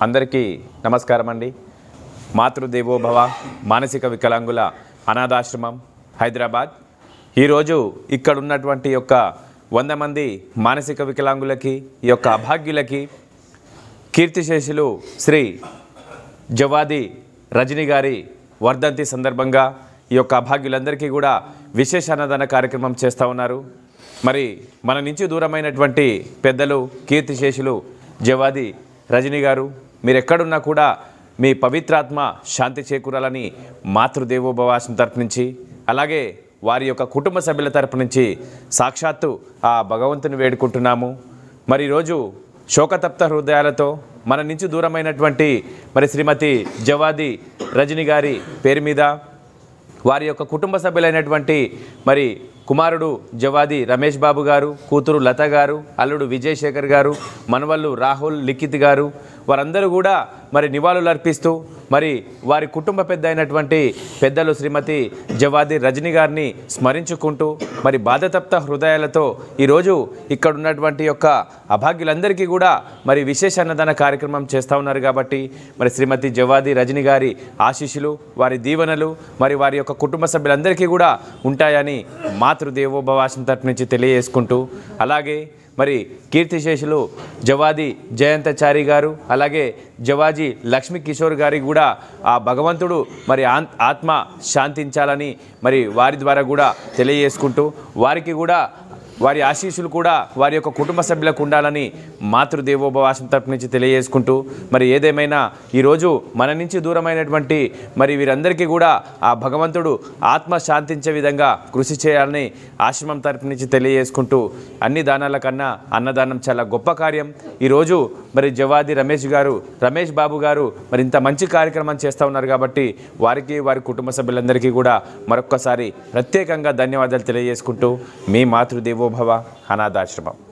అందరికీ నమస్కారం అండి మాతృదేవోభవ మానసిక వికలాంగుల అనాథాశ్రమం హైదరాబాద్ ఈరోజు ఇక్కడ ఉన్నటువంటి యొక్క వంద మంది మానసిక వికలాంగులకి ఈ యొక్క అభాగ్యులకి కీర్తిశేషులు శ్రీ జవాది రజని గారి వర్ధంతి సందర్భంగా ఈ యొక్క అభాగ్యులందరికీ కూడా విశేష అన్నదాన కార్యక్రమం చేస్తూ ఉన్నారు మరి మన నుంచి దూరమైనటువంటి పెద్దలు కీర్తిశేషులు జవాది రజని గారు మీరు ఎక్కడున్నా కూడా మీ పవిత్రాత్మ శాంతి చేకూరాలని మాతృదేవోభవాసం తరపు నుంచి అలాగే వారి యొక్క కుటుంబ సభ్యుల తరపు నుంచి సాక్షాత్తు ఆ భగవంతుని వేడుకుంటున్నాము మరి ఈరోజు శోకతప్త హృదయాలతో మన నుంచి దూరమైనటువంటి మరి శ్రీమతి జవాది రజని గారి పేరు మీద వారి యొక్క కుటుంబ సభ్యులైనటువంటి మరి కుమారుడు జవాది రమేష్ బాబు గారు కూతురు లత గారు అల్లుడు విజయ్ శేఖర్ గారు మనవళ్ళు రాహుల్ లిఖిత్ గారు వారందరూ కూడా మరి నివాళులు అర్పిస్తూ మరి వారి కుటుంబ పెద్ద అయినటువంటి పెద్దలు శ్రీమతి జవాది రజని గారిని స్మరించుకుంటూ మరి బాధతప్త హృదయాలతో ఈరోజు ఇక్కడ ఉన్నటువంటి యొక్క అభాగ్యులందరికీ కూడా మరి విశేష అన్నదాన కార్యక్రమం చేస్తూ ఉన్నారు కాబట్టి మరి శ్రీమతి జవాది రజని గారి ఆశీస్సులు వారి దీవెనలు మరి వారి యొక్క కుటుంబ సభ్యులందరికీ కూడా ఉంటాయని మాతృదేవోభవాసం తరపు నుంచి తెలియజేసుకుంటూ అలాగే మరి కీర్తిశేషులు జవాది జయంతచారి గారు అలాగే జవాజీ లక్ష్మీ కిషోర్ గారికి కూడా ఆ భగవంతుడు మరి ఆన్- ఆత్మ శాంతించాలని మరి వారి ద్వారా కూడా తెలియజేసుకుంటూ వారికి కూడా వారి ఆశీస్సులు కూడా వారి యొక్క కుటుంబ సభ్యులకు ఉండాలని మాతృదేవోభవాసం తరపు నుంచి తెలియజేసుకుంటూ మరి ఏదేమైనా ఈరోజు మన నుంచి దూరమైనటువంటి మరి వీరందరికీ కూడా ఆ భగవంతుడు ఆత్మ శాంతించే విధంగా కృషి చేయాలని ఆశ్రమం తరపు నుంచి తెలియజేసుకుంటూ అన్ని దానాల కన్నా అన్నదానం చాలా గొప్ప కార్యం ఈరోజు మరి జవాది రమేష్ గారు రమేష్ బాబు గారు మరి ఇంత మంచి కార్యక్రమం చేస్తూ ఉన్నారు కాబట్టి వారికి వారి కుటుంబ సభ్యులందరికీ కూడా మరొక్కసారి ప్రత్యేకంగా ధన్యవాదాలు తెలియజేసుకుంటూ మీ మాతృదేవోభవ అనాథాశ్రమం